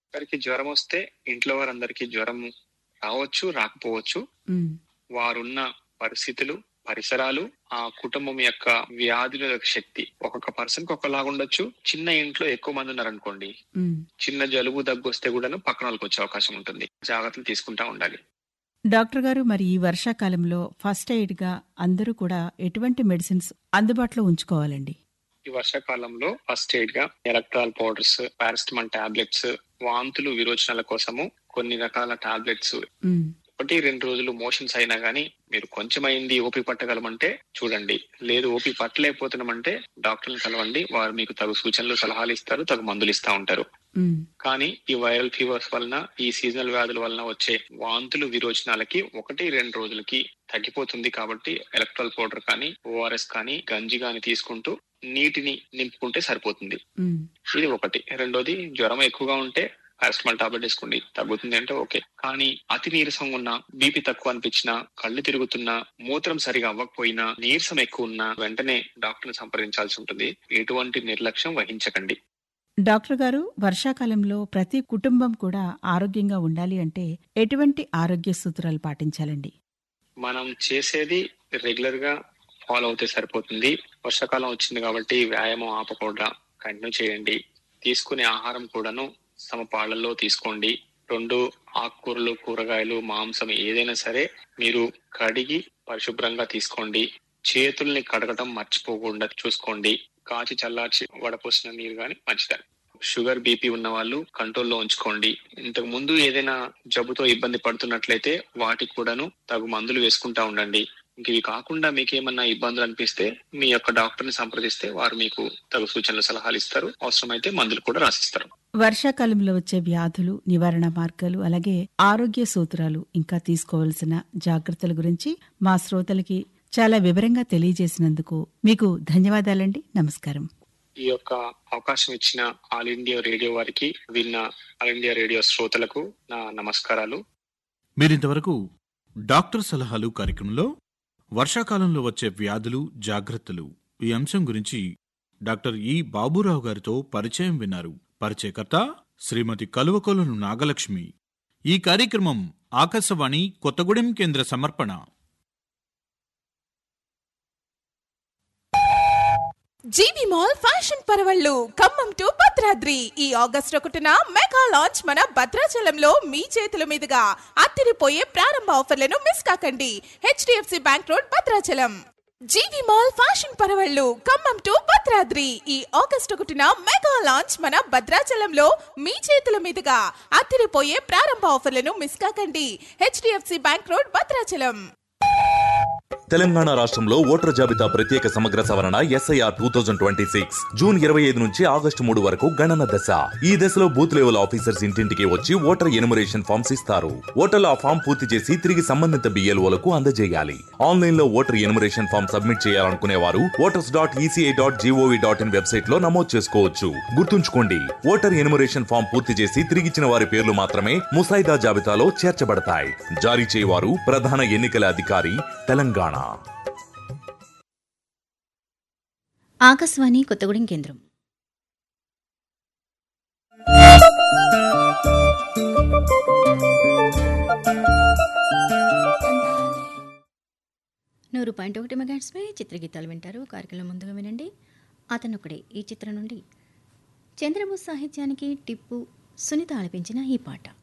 ఒకరికి జ్వరం వస్తే ఇంట్లో వారందరికీ జ్వరం రావచ్చు రాకపోవచ్చు ఉమ్, వారున్న పరిస్థితులు పరిసరాలు ఆ కుటుంబం యొక్క వ్యాధుల శక్తి ఒక్కొక్క పర్సన్ కి ఒకలాగా ఉండొచ్చు చిన్న ఇంట్లో ఎక్కువ మంది ఉన్నారనుకోండి ఉమ్. చిన్న జలుబు దగ్గు వస్తే కూడాను పక్కన వాళ్ళకి వచ్చే అవకాశం ఉంటుంది జాగ్రత్తలు తీసుకుంటా ఉండాలి డాక్టర్ గారు మరి ఈ వర్షాకాలంలో ఫస్ట్ ఎయిడ్ గా అందరూ కూడా ఎటువంటి మెడిసిన్స్ అందుబాటులో ఉంచుకోవాలండి ఈ వర్షాకాలంలో ఫస్ట్ ఎయిడ్ గా ఎలక్ట్రాల్ పౌడర్స్ పారాసిటమాల్ టాబ్లెట్స్ వాంతులు విరోచనాల కోసము కొన్ని రకాల టాబ్లెట్స్ ఉమ్, ఒకటి రెండు రోజులు మోషన్స్ అయినా గానీ మీరు కొంచెం అయింది ఓపి పట్టగలమంటే చూడండి లేదు ఓపి పట్టలేకపోతున్నామంటే డాక్టర్ని కలవండి వారు మీకు తగు సూచనలు సలహాలు ఇస్తారు తగు మందులు ఇస్తా ఉంటారు ఉమ్, కానీ ఈ వైరల్ ఫీవర్స్ వలన ఈ సీజనల్ వ్యాధుల వలన వచ్చే వాంతులు విరోచనాలకి ఒకటి రెండు రోజులకి తగ్గిపోతుంది కాబట్టి ఎలక్ట్రాల్ పౌడర్ కానీ ఓఆర్ఎస్ కానీ గంజి కానీ తీసుకుంటూ నీటిని నింపుకుంటే సరిపోతుంది ఉమ్, ఇది ఒకటి రెండోది జ్వరం ఎక్కువగా ఉంటే పారాసిటమాల్ టాబ్లెట్ వేసుకోండి తగ్గుతుంది అంటే ఓకే కానీ అతి నీరసం ఉన్నా బీపీ తక్కువ అనిపించినా కళ్ళు తిరుగుతున్నా మూత్రం సరిగా అవ్వకపోయినా నీరసం ఎక్కువ ఉన్నా వెంటనే డాక్టర్ని సంప్రదించాల్సి ఉంటుంది ఎటువంటి నిర్లక్ష్యం వహించకండి డాక్టర్ గారు వర్షాకాలంలో ప్రతి కుటుంబం కూడా ఆరోగ్యంగా ఉండాలి అంటే ఎటువంటి ఆరోగ్య సూత్రాలు పాటించాలండి మనం చేసేది రెగ్యులర్ గా ఫాలో అవుతే సరిపోతుంది వర్షాకాలం వచ్చింది కాబట్టి వ్యాయామం ఆపకుండా కంటిన్యూ చేయండి తీసుకునే ఆహారం కూడాను సమపాళ్లలో తీసుకోండి రెండు ఆకుకూరలు కూరగాయలు మాంసం ఏదైనా సరే మీరు కడిగి పరిశుభ్రంగా తీసుకోండి చేతుల్ని కడగటం మర్చిపోకుండా చూసుకోండి కాచి చల్లార్చి వడపోసిన నీరు గాని మంచిదని షుగర్ బీపీ ఉన్న వాళ్ళు కంట్రోల్లో ఉంచుకోండి ఇంతకు ముందు ఏదైనా జబ్బుతో ఇబ్బంది పడుతున్నట్లయితే వాటికి కూడాను తగు మందులు వేసుకుంటా ఉండండి ఇంక ఇవి కాకుండా మీకు ఏమన్నా ఇబ్బందులు అనిపిస్తే మీ యొక్క డాక్టర్ ని సంప్రదిస్తే వారు మీకు తగు సూచనలు సలహాలు ఇస్తారు అవసరమైతే మందులు కూడా రాసిస్తారు వర్షాకాలంలో వచ్చే వ్యాధులు నివారణ మార్గాలు అలాగే ఆరోగ్య సూత్రాలు ఇంకా తీసుకోవాల్సిన జాగ్రత్తల గురించి మా శ్రోతలకి చాలా వివరంగా తెలియజేసినందుకు మీకు ధన్యవాదాలండి నమస్కారం ఈ యొక్క అవకాశం ఇచ్చిన ఆల్ ఇండియా రేడియో వారికి విన్న ఆల్ ఇండియా రేడియో శ్రోతలకు నా నమస్కారాలు మీరింతవరకు డాక్టర్ సలహాలు కార్యక్రమంలో వర్షాకాలంలో వచ్చే వ్యాధులు జాగ్రత్తలు ఈ అంశం గురించి డాక్టర్ ఈ బాబురావు గారితో పరిచయం విన్నారు పరిచయకర్త శ్రీమతి కలువకొలను నాగలక్ష్మి ఈ కార్యక్రమం ఆకాశవాణి కొత్తగూడెం కేంద్ర సమర్పణ జీవి మాల్ ఫ్యాషన్ పరవళ్ళు ఖమ్మం టు భద్రాద్రి ఈ ఆగస్ట్ ఒకటిన మెగా లాంచ్ మన భద్రాచలంలో మీ చేతుల మీదుగా అత్తిరిపోయే ప్రారంభ ఆఫర్లను మిస్ కాకండి HDFC bank road Bhadrachalam G V mall fashion పరవళ్ళు ఖమ్మం టు భద్రాద్రి ఈ ఆగస్ట్ ఒకటిన మెగా లాంచ్ మన భద్రాచలంలో మీ చేతుల మీదుగా అత్తిరిపోయే ప్రారంభ ఆఫర్లను మిస్ కాకండి HDFC bank road Bhadrachalam Telangana రాష్ట్రంలో ఓటర్ జాబితా ప్రత్యేక సమగ్ర సవరణ SIR two thousand twenty six June ఇరవై ఐదు నుంచి ఆగస్టు మూడు వరకు గణన దశ ఈ దశలో బూత్ లెవెల్ ఆఫీసర్స్ ఇంటింటికి వచ్చి ఓటర్ ఎనుమరేషన్ ఫామ్స్ ఇస్తారు ఓటర్లు ఆ ఫామ్ పూర్తి చేసి తిరిగి సంబంధిత బిఎల్ఓలకు అందజేయాలి ఆన్లైన్ లో ఓటర్ ఎనుమరేషన్ ఫామ్ సబ్మిట్ చేయాలనుకునే వారు voters dot ECI dot G O V dot in website లో నమోదు చేసుకోవచ్చు గుర్తుంచుకోండి ఓటర్ ఎనుమరేషన్ ఫామ్ పూర్తి చేసి తిరిగిచ్చిన వారి పేర్లు మాత్రమే ముసాయిదా జాబితాలో చేర్చబడతాయి జారీ చేయవారు ప్రధాన ఎన్నికల అధికారి తెలంగాణ ఆకాశవాణి కొత్తగూడెం కేంద్రం నూరు పాయింట్ ఒకటి మెగాట్స్పై చిత్రగీతాలు వింటారు కార్యక్రమం ముందుగా వినండి అతనొకడే ఈ చిత్రం నుండి చంద్రబోస్ సాహిత్యానికి టిప్పు సునీత ఆలపించిన ఈ పాట